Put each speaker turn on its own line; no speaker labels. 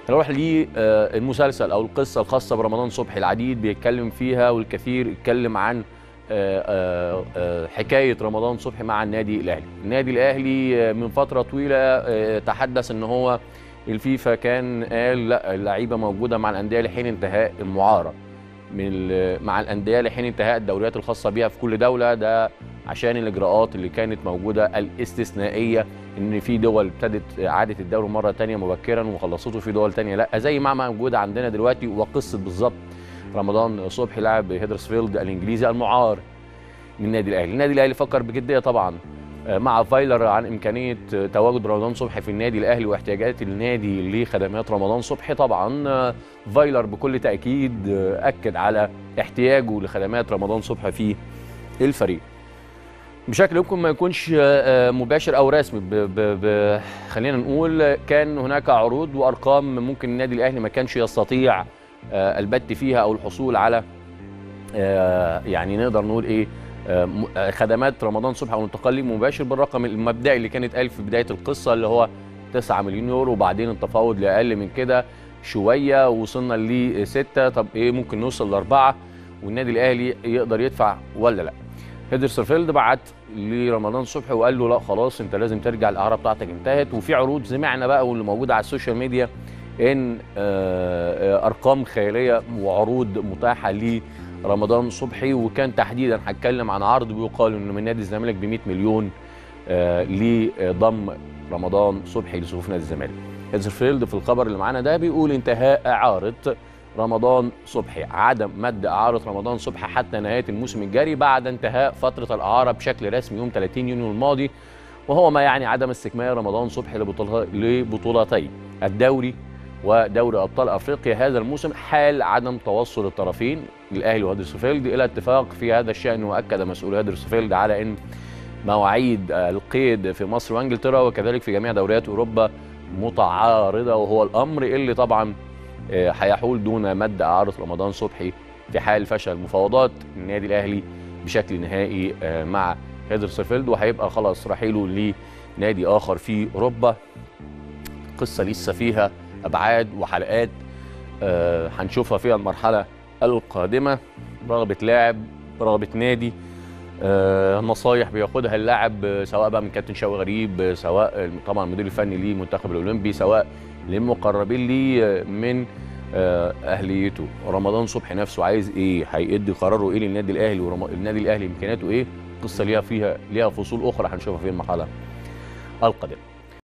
نروح للمسلسل او القصه الخاصه برمضان صبحي العديد بيتكلم فيها والكثير اتكلم عن آه، آه، آه، حكايه رمضان صبحي مع النادي الاهلي النادي الاهلي آه، من فتره طويله آه، تحدث ان هو الفيفا كان قال لا اللعيبه موجوده مع الانديه لحين انتهاء المعاره من ال- مع الانديه لحين انتهاء الدوريات الخاصه بيها في كل دوله ده عشان الاجراءات اللي كانت موجوده الاستثنائيه ان في دول ابتدت اعاده الدوري مره تانية مبكرا وخلصته في دول تانية لا زي ما موجوده عندنا دلوقتي وقصه بالظبط رمضان صبحي لاعب هيدرسفيلد الانجليزي المعار من النادي الاهلي النادي الاهلي فكر بجديه طبعا آه، مع فايلر عن امكانيه آه، تواجد رمضان صبحي في النادي الاهلي واحتياجات النادي لخدمات رمضان صبحي طبعا آه، فايلر بكل تاكيد آه، اكد على احتياجه لخدمات رمضان صبحي في الفريق بشكل يمكن ما يكونش آه، آه، مباشر او رسمي ب ب ب خلينا نقول آه، كان هناك عروض وارقام ممكن النادي الاهلي ما كانش يستطيع آه، البت فيها او الحصول على آه، يعني نقدر نقول ايه آه، م- آه، خدمات رمضان صبحي او الانتقال ليه مباشر بالرقم المبدئي اللي كانت قال في بدايه القصه اللي هو 9 مليون يورو وبعدين التفاوض لاقل من كده شويه وصلنا لستة طب ايه ممكن نوصل لاربعه والنادي الاهلي يقدر يدفع ولا لا هيدرسفيلد بعت لرمضان صبحي وقال له لا خلاص انت لازم ترجع الاعاره بتاعتك انتهت وفي عروض سمعنا بقى واللي موجوده على السوشيال ميديا ان آه، آه، ارقام خياليه وعروض متاحه لرمضان صبحي وكان تحديدا هتكلم عن عرض بيقال انه من نادي الزمالك ب 100 مليون آه، لضم رمضان صبحي لصفوف نادي الزمالك هيدرسفيلد في الخبر اللي معانا ده بيقول انتهاء اعاره رمضان صبحي عدم مد اعاره رمضان صبحي حتى نهايه الموسم الجاري بعد انتهاء فتره الاعاره بشكل رسمي يوم 30 يونيو الماضي وهو ما يعني عدم استكمال رمضان صبحي لبطولة- لبطولتي الدوري ودوري ابطال افريقيا هذا الموسم حال عدم توصل الطرفين الاهلي وهدرسفيلد الى اتفاق في هذا الشان واكد مسؤول هدرسفيلد على ان مواعيد القيد في مصر وانجلترا وكذلك في جميع دوريات اوروبا متعارضه وهو الامر اللي طبعا آه، هيحول دون مد اعاره رمضان صبحي في حال فشل مفاوضات النادي الاهلي بشكل نهائي آه، مع هيدرسفيلد وهيبقى خلاص رحيله لنادي اخر في اوروبا قصه لسه فيها ابعاد وحلقات آه، هنشوفها فيها المرحله القادمه رغبه لاعب رغبه نادي آه، نصايح بياخدها اللاعب آه، سواء بقى من كابتن شوقي غريب آه، سواء آه، طبعا المدير الفني ليه المنتخب الاولمبي سواء للمقربين ليه آه، من آه، اهليته رمضان صبحي نفسه عايز ايه هيدي قراره ايه للنادي الاهلي والنادي الاهلي امكانياته ايه قصه ليها فيها ليها فصول اخرى هنشوفها في المرحله القادمه